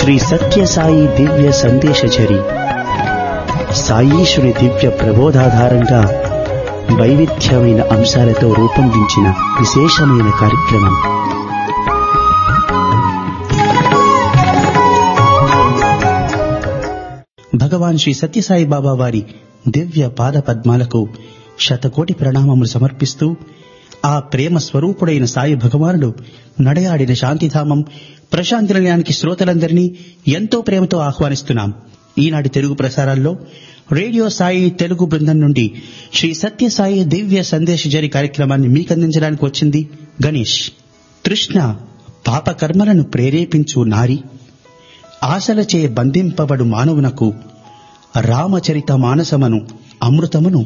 శ్రీ సత్యసాయి దివ్య సందేశచరి సాయీశుని దివ్య ప్రబోధాధారంగా వైవిధ్యమైన అంశాలతో రూపొందించిన విశేషమైన కార్యక్రమం భగవాన్ శ్రీ సత్యసాయి బాబా వారి దివ్య పాద పద్మాలకు శతకోటి ప్రణామములు సమర్పిస్తూ ఆ ప్రేమ స్వరూపుడైన సాయి భగవానుడు నడయాడిన శాంతిధామం ప్రశాంతి నిలయానికి శ్రోతలందరినీ ఎంతో ప్రేమతో ఆహ్వానిస్తున్నాం ఈనాటి తెలుగు ప్రసారాల్లో రేడియో సాయి తెలుగు బృందం నుండి శ్రీ సత్యసాయి దివ్య సందేశ జరి కార్యక్రమాన్ని మీకు అందించడానికి వచ్చింది గణేష్ తృష్ణ పాపకర్మలను ప్రేరేపించు నారి ఆశలచే బంధింపబడు మానవునకు రామచరిత మానసమను అమృతమును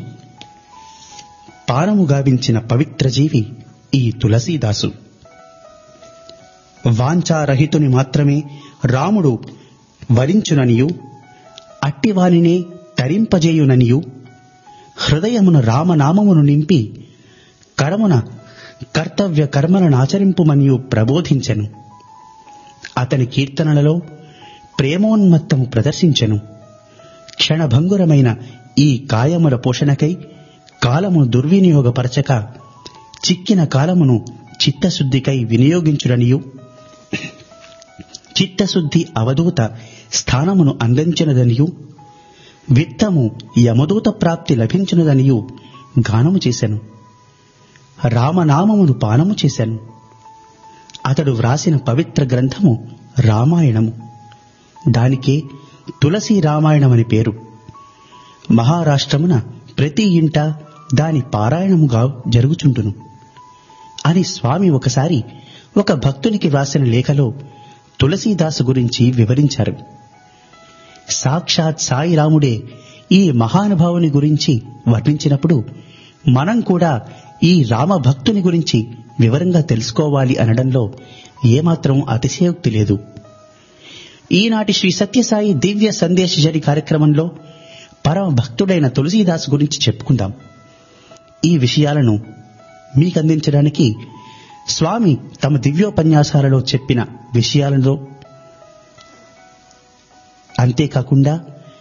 పానము గావించిన పవిత్ర జీవి ఈ తులసీదాసు వాంఛారహితుని మాత్రమే రాముడు వరించుననియు అట్టివానినే తరింపజేయుననియు హృదయమున రామనామమును నింపి కరమున కర్తవ్య కర్మలనాచరింపుమనియు ప్రబోధించెను అతని కీర్తనలలో ప్రేమోన్మత్తము ప్రదర్శించెను క్షణభంగురమైన ఈ కాయముల పోషణకై కాలమును దుర్వినియోగపరచక చిక్కిన కాలమును చిత్తశుద్ధికై వినియోగించుడనియు చిత్తశుద్ధి అవధూత స్థానమును అందించినదనియు విత్తము యమదూత ప్రాప్తి లభించినదనియు గానము చేశాను రామనామమును పానము చేశాను అతడు వ్రాసిన పవిత్ర గ్రంథము రామాయణము దానికే తులసి రామాయణమని పేరు మహారాష్ట్రమున ప్రతి ఇంట దాని పారాయణముగా జరుగుచుండును అని స్వామి ఒకసారి ఒక భక్తునికి వ్రాసిన లేఖలో తులసీదాసు గురించి వివరించారు సాక్షాత్ సాయి రాముడే ఈ మహానుభావుని గురించి వర్ణించినప్పుడు మనం కూడా ఈ రామ భక్తుని గురించి వివరంగా తెలుసుకోవాలి అనడంలో ఏమాత్రం అతిశయోక్తి లేదు ఈనాటి శ్రీ సత్యసాయి దివ్య సందేశ జరి కార్యక్రమంలో పరమ భక్తుడైన తులసీదాస్ గురించి చెప్పుకుందాం ఈ విషయాలను మీకు అందించడానికి స్వామి తమ దివ్యోపన్యాసాలలో చెప్పిన విషయాలలో అంతేకాకుండా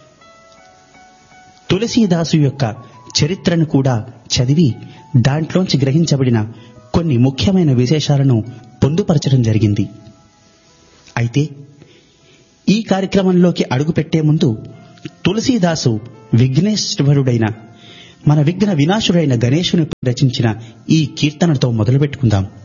తులసీదాసు యొక్క చరిత్రను కూడా చదివి దాంట్లోంచి గ్రహించబడిన కొన్ని ముఖ్యమైన విశేషాలను పొందుపరచడం జరిగింది అయితే ఈ కార్యక్రమంలోకి అడుగుపెట్టే ముందు తులసీదాసు విఘ్నేశ్వరుడైన మన విఘ్న వినాశుడైన గణేశుని రచించిన ఈ కీర్తనతో మొదలుపెట్టుకుందాం